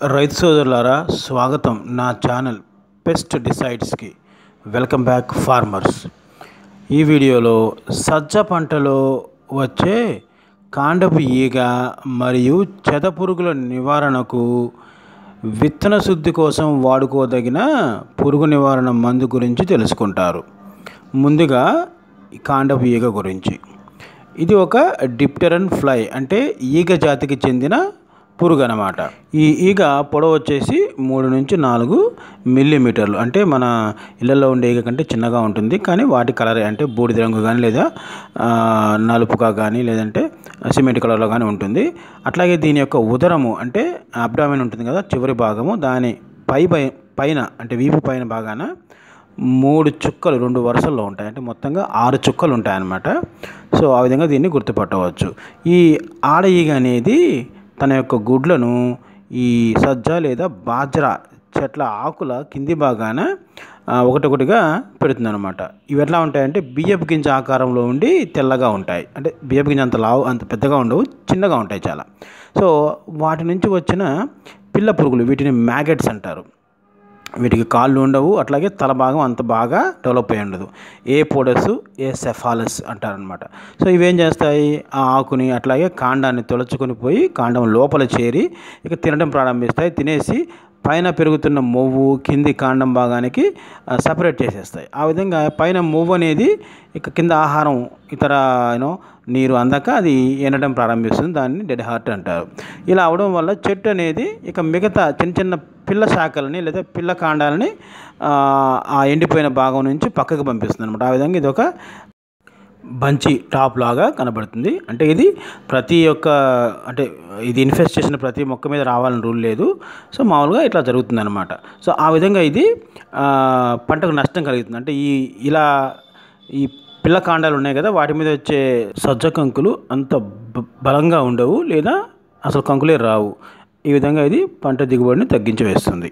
రైతు సోదరులారా స్వాగతం నా ఛానల్ పెస్ట్ డిసైడ్స్కి వెల్కమ్ బ్యాక్ ఫార్మర్స్ ఈ వీడియోలో సజ్జ పంటలో వచ్చే కాండపు ఈగ మరియు చెద పురుగుల నివారణకు విత్తన శుద్ధి కోసం వాడుకోదగిన పురుగు నివారణ మందు గురించి తెలుసుకుంటారు ముందుగా ఈ కాండపు ఈగ గురించి ఇది ఒక డిప్టరన్ ఫ్లై అంటే ఈగ జాతికి చెందిన పురుగు అనమాట ఈ ఈగ పొడవు వచ్చేసి మూడు నుంచి నాలుగు మిల్లీమీటర్లు అంటే మన ఇళ్ళల్లో ఉండే ఈగ కంటే చిన్నగా ఉంటుంది కానీ వాటి కలర్ అంటే బూడిద రంగు కానీ లేదా ఆ, నలుపుగా కానీ లేదంటే సిమెంట్ కలర్లో కానీ ఉంటుంది అట్లాగే దీని యొక్క ఉదరము అంటే అబ్డామిన్ ఉంటుంది కదా చివరి భాగము దాని పై పై పైన అంటే వీపు పైన భాగాన మూడు చుక్కలు రెండు వరుసల్లో ఉంటాయి అంటే మొత్తంగా ఆరు చుక్కలు ఉంటాయన్నమాట సో ఆ విధంగా దీన్ని గుర్తుపట్టవచ్చు ఈ ఆడ ఈగ అనేది తన యొక్క గుడ్లను ఈ సజ్జ లేదా బాజ్రా చెట్ల ఆకుల కింది భాగాన ఆ, ఒకటొకటిగా పెడుతుందన్నమాట ఇవి ఎట్లా ఉంటాయంటే బియ్యపు గింజ ఆకారంలో ఉండి తెల్లగా ఉంటాయి అంటే బియ్యపు గింజ అంత లావు అంత పెద్దగా ఉండవు చిన్నగా ఉంటాయి చాలా సో వాటి నుంచి వచ్చిన పిల్ల పురుగులు వీటిని మ్యాగెట్స్ అంటారు వీటికి కాళ్ళు ఉండవు అట్లాగే తల భాగం అంత బాగా డెవలప్ అయి ఉండదు ఏ పోడస్ ఏ సెఫాలస్ అంటారనమాట సో ఇవేం చేస్తాయి ఆ ఆకుని అట్లాగే కాండాన్ని తొలచుకొని పోయి కాండం లోపల చేరి ఇక తినడం ప్రారంభిస్తాయి తినేసి పైన పెరుగుతున్న మొవ్వు కింది కాండం భాగానికి సపరేట్ చేసేస్తాయి ఆ విధంగా పైన మొవ్వు అనేది ఇక కింద ఆహారం ఇతర యూనో నీరు అందక అది ఎండడం ప్రారంభిస్తుంది దాన్ని డెడ్ హార్ట్ అంటారు ఇలా అవడం వల్ల చెట్టు అనేది ఇక మిగతా చిన్న చిన్న పిల్ల శాఖలని లేదా పిల్ల కాండాలని ఆ, ఆ ఎండిపోయిన భాగం నుంచి పక్కకు పంపిస్తుంది అనమాట ఆ విధంగా ఇది ఒక బంచి టాప్ లాగా కనబడుతుంది అంటే ఇది ప్రతి ఒక్క అంటే ఇది ఇన్ఫెస్ట్ చేసిన ప్రతి మొక్క మీద రావాలని రూల్ లేదు సో మామూలుగా ఇట్లా జరుగుతుంది అనమాట సో ఆ విధంగా ఇది ఆ, పంటకు నష్టం కలుగుతుంది అంటే ఈ ఇలా ఈ పిల్ల కాండాలు ఉన్నాయి కదా వాటి మీద వచ్చే సజ్జ కంకులు అంత బ- బలంగా ఉండవు లేదా అసలు కంకులే రావు ఈ విధంగా ఇది పంట దిగుబడిని తగ్గించి వేస్తుంది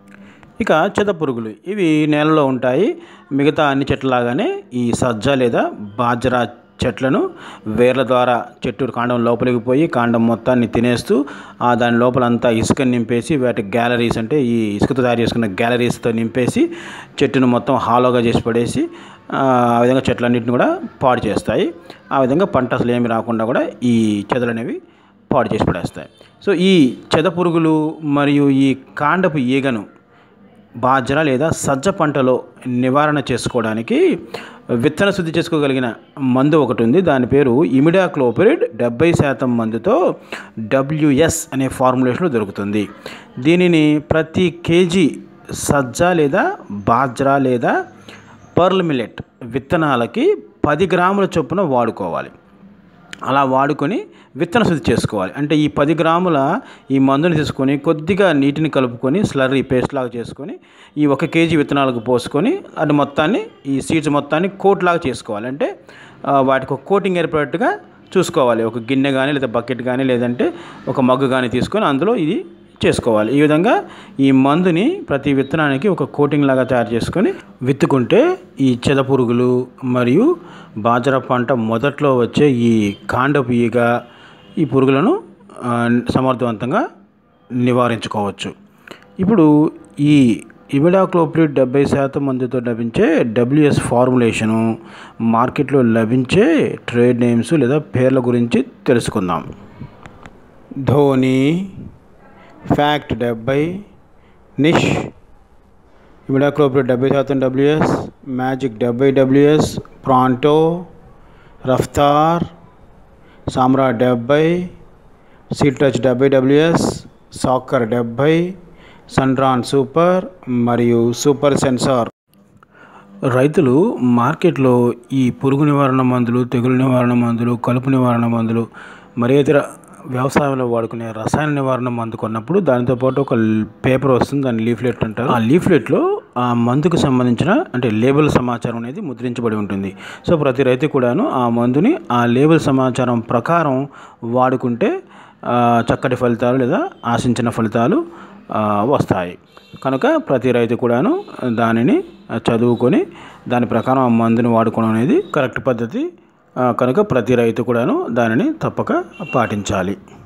ఇక చెద పురుగులు ఇవి నేలలో ఉంటాయి మిగతా అన్ని చెట్లలాగానే ఈ సజ్జ లేదా బాజ్రా చెట్లను వేర్ల ద్వారా చెట్టు కాండం లోపలికి పోయి కాండం మొత్తాన్ని తినేస్తూ ఆ దాని లోపల అంతా ఇసుక నింపేసి వాటి గ్యాలరీస్ అంటే ఈ ఇసుకతో తయారు చేసుకున్న గ్యాలరీస్తో నింపేసి చెట్టును మొత్తం హాలోగా చేసి పడేసి ఆ ఆ విధంగా చెట్లన్నింటిని కూడా పాడు చేస్తాయి ఆ విధంగా పంట అసలు ఏమి రాకుండా కూడా ఈ చెదలు అనేవి పాడు చేసి పడేస్తాయి సో ఈ చెద పురుగులు మరియు ఈ కాండపు ఈగను బాజ్రా లేదా సజ్జ పంటలో నివారణ చేసుకోవడానికి విత్తన శుద్ధి చేసుకోగలిగిన మందు ఒకటి ఉంది దాని పేరు ఇమిడాక్లోపిరిడ్ డెబ్బై శాతం మందుతో డబ్ల్యూఎస్ అనే ఫార్ములేషన్లో దొరుకుతుంది దీనిని ప్రతి కేజీ సజ్జ లేదా బాజ్రా లేదా పర్ల్ మిల్లెట్ విత్తనాలకి పది గ్రాముల చొప్పున వాడుకోవాలి అలా వాడుకొని విత్తన శుద్ధి చేసుకోవాలి అంటే ఈ పది గ్రాముల ఈ మందుని తీసుకొని కొద్దిగా నీటిని కలుపుకొని స్లర్రీ పేస్ట్ లాగా చేసుకొని ఈ ఒక కేజీ విత్తనాలకు పోసుకొని అది మొత్తాన్ని ఈ సీడ్స్ మొత్తాన్ని కోట్ లాగా చేసుకోవాలి అంటే ఆ, వాటికి ఒక కోటింగ్ ఏర్పడేట్టుగా చూసుకోవాలి ఒక గిన్నె కానీ లేదా బకెట్ కానీ లేదంటే ఒక మగ్గు కానీ తీసుకొని అందులో ఇది చేసుకోవాలి ఈ విధంగా ఈ మందుని ప్రతి విత్తనానికి ఒక కోటింగ్ లాగా తయారు చేసుకొని విత్తుకుంటే ఈ చెద పురుగులు మరియు బాజరా పంట మొదట్లో వచ్చే ఈ కాండపు ఈగ ఈ పురుగులను ఆ, సమర్థవంతంగా నివారించుకోవచ్చు ఇప్పుడు ఈ ఇమిడాక్లోప్రిడ్ డెబ్బై శాతం మందుతో లభించే డబ్ల్యూఎస్ ఫార్ములేషను మార్కెట్లో లభించే ట్రేడ్ నేమ్స్ లేదా పేర్ల గురించి తెలుసుకుందాం ధోని ఫ్యాక్ట్ డెబ్బై నిష్ ఇమిడాక్లోప్రిడ్ డెబ్బై శాతం డబ్ల్యూఎస్ మ్యాజిక్ డెబ్బై డబ్ల్యూఎస్ ప్రాంటో రఫ్తార్ సామ్రా డెబ్బై సీల్ టచ్ డెబ్బై డబ్ల్యూఎస్ సాకర్ డెబ్బై సన్రాన్ సూపర్ మరియు సూపర్ సెన్సార్ రైతులు మార్కెట్లో ఈ పురుగు నివారణ మందులు తెగులు నివారణ మందులు కలుపు నివారణ మందులు మరి ఇతర వ్యవసాయంలో వాడుకునే రసాయన నివారణ మందు కొన్నప్పుడు దానితో పాటు ఒక ల్- పేపర్ వస్తుంది దాన్ని లీఫ్లెట్ అంటారు ఆ లీఫ్లెట్లో ఆ మందుకు సంబంధించిన అంటే లేబుల్ సమాచారం అనేది ముద్రించబడి ఉంటుంది సో ప్రతి రైతు కూడాను ఆ మందుని ఆ లేబుల్ సమాచారం ప్రకారం వాడుకుంటే ఆ, చక్కటి ఫలితాలు లేదా ఆశించిన ఫలితాలు ఆ, వస్తాయి కనుక ప్రతి రైతు కూడాను దానిని చదువుకొని దాని ప్రకారం ఆ మందుని వాడుకోవడం అనేది కరెక్ట్ పద్ధతి ఆ, కనుక ప్రతి రైతు కూడాను దానిని తప్పక పాటించాలి